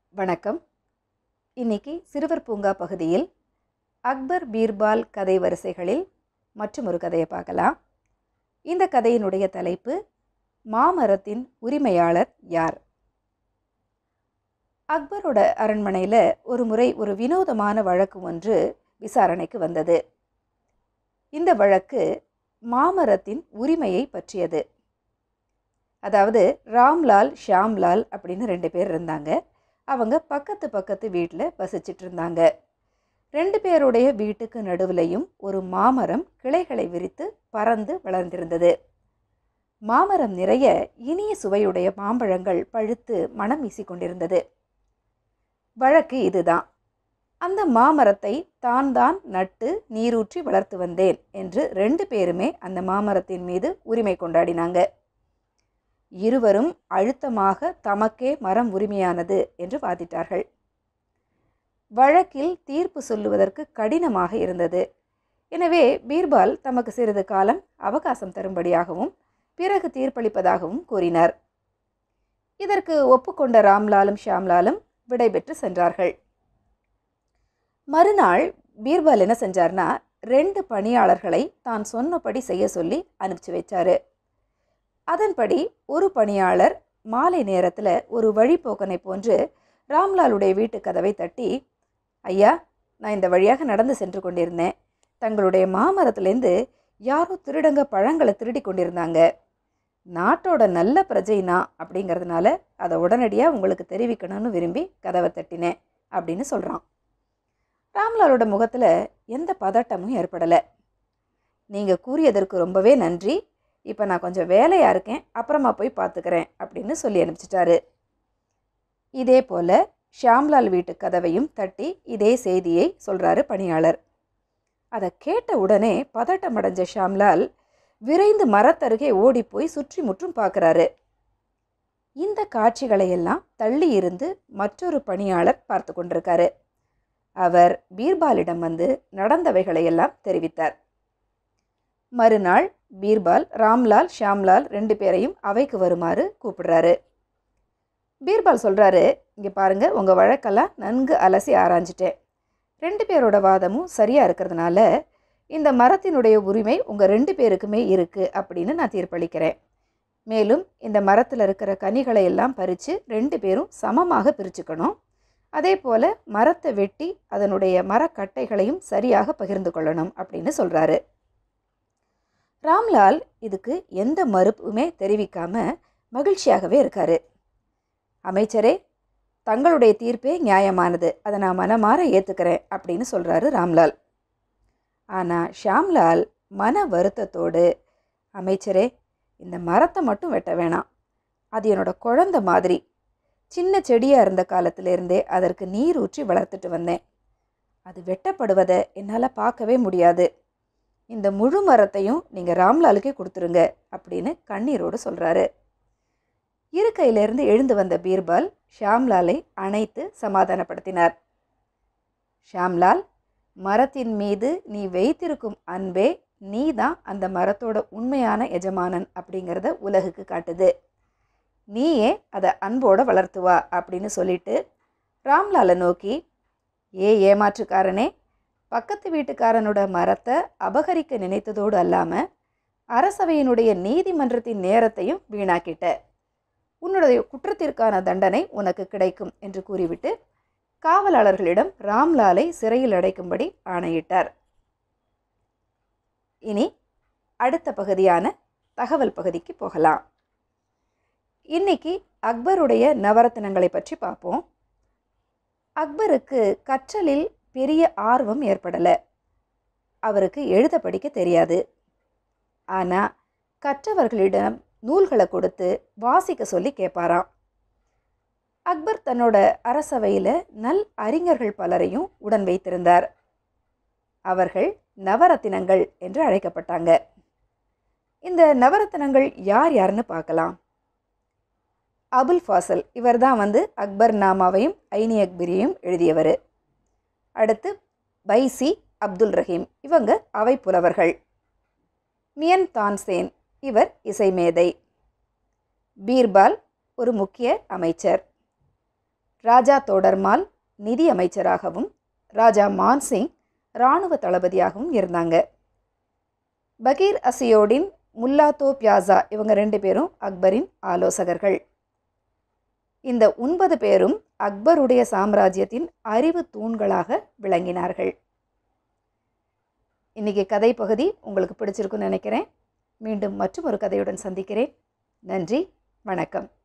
வணக்கம் இன்னைக்கு சிறுவர் பூங்கா பகுதியில் அக்பர் பீர்பால் கதை வரிசைகளில் மற்றும் ஒரு கதையை பார்க்கலாம் இந்த கதையினுடைய தலைப்பு மாமரத்தின் உரிமையாளர் யார் அக்பரோட அரண்மனையில் ஒரு முறை ஒரு வினோதமான வழக்கு ஒன்று விசாரணைக்கு வந்தது இந்த வழக்கு மாமரத்தின் உரிமையை பற்றியது அதாவது ராம்லால் ஷியாம்லால் அப்படின்னு ரெண்டு பேர் இருந்தாங்க அவங்க பக்கத்து பக்கத்து வீட்டில் வசிச்சிட்டு இருந்தாங்க ரெண்டு பேருடைய வீட்டுக்கு நடுவுலையும் ஒரு மாமரம் கிளைகளை விரித்து பறந்து வளர்ந்திருந்தது மாமரம் நிறைய இனிய சுவையுடைய மாம்பழங்கள் பழுத்து மனம் வீசிக்கொண்டிருந்தது வழக்கு இதுதான் அந்த மாமரத்தை தான் தான் நட்டு நீரூற்றி வளர்த்து வந்தேன் என்று ரெண்டு பேருமே அந்த மாமரத்தின் மீது உரிமை கொண்டாடினாங்க இருவரும் அழுத்தமாக தமக்கே மரம் உரிமையானது என்று வாதிட்டார்கள் வழக்கில் தீர்ப்பு சொல்லுவதற்கு கடினமாக இருந்தது எனவே பீர்பால் தமக்கு சிறிது காலம் அவகாசம் தரும்படியாகவும் பிறகு தீர்ப்பளிப்பதாகவும் கூறினார் இதற்கு ஒப்புக்கொண்ட ராம்லாலும் ஷியாம்லாலும் விடைபெற்று சென்றார்கள் மறுநாள் பீர்பால் என்ன செஞ்சார்னா ரெண்டு பணியாளர்களை தான் சொன்னபடி செய்ய சொல்லி அனுப்பிச்சு வச்சாரு அதன்படி ஒரு பணியாளர் மாலை நேரத்தில் ஒரு வழிப்போக்கனை போன்று ராம்லாலுடைய வீட்டு கதவை தட்டி ஐயா நான் இந்த வழியாக நடந்து சென்று கொண்டிருந்தேன் தங்களுடைய மாமரத்துலேருந்து யாரோ திருடங்க பழங்களை திருடி கொண்டிருந்தாங்க நாட்டோட நல்ல பிரஜைனா அப்படிங்கிறதுனால அதை உடனடியாக உங்களுக்கு தெரிவிக்கணும்னு விரும்பி கதவை தட்டினேன் அப்படின்னு சொல்கிறான் ராம்லாலோட முகத்தில் எந்த பதட்டமும் ஏற்படலை நீங்கள் கூறியதற்கு ரொம்பவே நன்றி இப்போ நான் கொஞ்சம் வேலையாக இருக்கேன் அப்புறமா போய் பார்த்துக்கிறேன் அப்படின்னு சொல்லி அனுப்பிச்சிட்டாரு இதே போல் ஷியாம்லால் வீட்டு கதவையும் தட்டி இதே செய்தியை சொல்கிறாரு பணியாளர் அதை கேட்ட உடனே பதட்டம் அடைஞ்ச ஷியாம்லால் விரைந்து மரத்தருகே ஓடி போய் சுற்றி முற்றும் பார்க்குறாரு இந்த காட்சிகளை எல்லாம் தள்ளி இருந்து மற்றொரு பணியாளர் பார்த்து கொண்டிருக்காரு அவர் பீர்பாலிடம் வந்து நடந்தவைகளை எல்லாம் தெரிவித்தார் மறுநாள் பீர்பால் ராம்லால் ஷியாம்லால் ரெண்டு பேரையும் அவைக்கு வருமாறு கூப்பிடுறாரு பீர்பால் சொல்கிறாரு இங்கே பாருங்க உங்கள் வழக்கெல்லாம் நன்கு அலசி ஆராய்ஞ்சிட்டேன் ரெண்டு பேரோட வாதமும் சரியாக இருக்கிறதுனால இந்த மரத்தினுடைய உரிமை உங்கள் ரெண்டு பேருக்குமே இருக்குது அப்படின்னு நான் தீர்ப்பளிக்கிறேன் மேலும் இந்த மரத்தில் இருக்கிற கனிகளை எல்லாம் பறித்து ரெண்டு பேரும் சமமாக பிரிச்சுக்கணும் அதே போல் மரத்தை வெட்டி அதனுடைய மரக்கட்டைகளையும் சரியாக பகிர்ந்து கொள்ளணும் அப்படின்னு சொல்கிறாரு ராம்லால் இதுக்கு எந்த மறுப்புமே தெரிவிக்காம மகிழ்ச்சியாகவே இருக்காரு அமைச்சரே தங்களுடைய தீர்ப்பே நியாயமானது அதை நான் மனமாற ஏற்றுக்கிறேன் அப்படின்னு சொல்கிறாரு ராம்லால் ஆனால் ஷியாம்லால் மன வருத்தத்தோடு அமைச்சரே இந்த மரத்தை மட்டும் வெட்ட வேணாம் அது என்னோட குழந்த மாதிரி சின்ன செடியாக இருந்த காலத்திலேருந்தே அதற்கு நீர் ஊற்றி வளர்த்துட்டு வந்தேன் அது வெட்டப்படுவதை என்னால் பார்க்கவே முடியாது இந்த முழு மரத்தையும் நீங்கள் ராம்லாலுக்கே கொடுத்துருங்க அப்படின்னு கண்ணீரோடு சொல்கிறாரு இருக்கையிலிருந்து எழுந்து வந்த பீர்பால் ஷியாம்லாலை அணைத்து சமாதானப்படுத்தினார் ஷியாம்லால் மரத்தின் மீது நீ வைத்திருக்கும் அன்பே நீ தான் அந்த மரத்தோட உண்மையான எஜமானன் அப்படிங்கிறத உலகுக்கு காட்டுது நீயே அதை அன்போடு வளர்த்துவா அப்படின்னு சொல்லிட்டு ராம்லாலை நோக்கி ஏ ஏமாற்றுக்காரனே பக்கத்து வீட்டுக்காரனோட மரத்தை அபகரிக்க நினைத்ததோடு அல்லாமல் அரசவையினுடைய நீதிமன்றத்தின் நேரத்தையும் வீணாக்கிட்ட உன்னுடைய குற்றத்திற்கான தண்டனை உனக்கு கிடைக்கும் என்று கூறிவிட்டு காவலாளர்களிடம் ராம்லாலை சிறையில் அடைக்கும்படி ஆணையிட்டார் இனி அடுத்த பகுதியான தகவல் பகுதிக்கு போகலாம் இன்னைக்கு அக்பருடைய நவரத்தினங்களை பற்றி பார்ப்போம் அக்பருக்கு கற்றலில் பெரிய ஆர்வம் ஏற்படலை அவருக்கு எழுத படிக்க தெரியாது ஆனால் கற்றவர்களிடம் நூல்களை கொடுத்து வாசிக்க சொல்லி கேட்பாராம் அக்பர் தன்னோட அரசவையில் நல் அறிஞர்கள் பலரையும் உடன் வைத்திருந்தார் அவர்கள் நவரத்தினங்கள் என்று அழைக்கப்பட்டாங்க இந்த நவரத்தினங்கள் யார் யாருன்னு பார்க்கலாம் அபுல் ஃபாசல் இவர் தான் வந்து அக்பர் நாமாவையும் ஐனி அக்பரையும் எழுதியவர் அடுத்து பைசி அப்துல் ரஹீம் இவங்க அவை புலவர்கள் மியன் தான்சேன் இவர் இசைமேதை பீர்பால் ஒரு முக்கிய அமைச்சர் ராஜா தோடர்மால் நிதி அமைச்சராகவும் ராஜா மான்சிங் இராணுவ தளபதியாகவும் இருந்தாங்க பகீர் அசியோடின் முல்லாத்தோ பியாசா இவங்க ரெண்டு பேரும் அக்பரின் ஆலோசகர்கள் இந்த ஒன்பது பேரும் அக்பருடைய சாம்ராஜ்யத்தின் அறிவு தூண்களாக விளங்கினார்கள் இன்னைக்கு கதை பகுதி உங்களுக்கு பிடிச்சிருக்குன்னு நினைக்கிறேன் மீண்டும் மற்றும் ஒரு கதையுடன் சந்திக்கிறேன் நன்றி வணக்கம்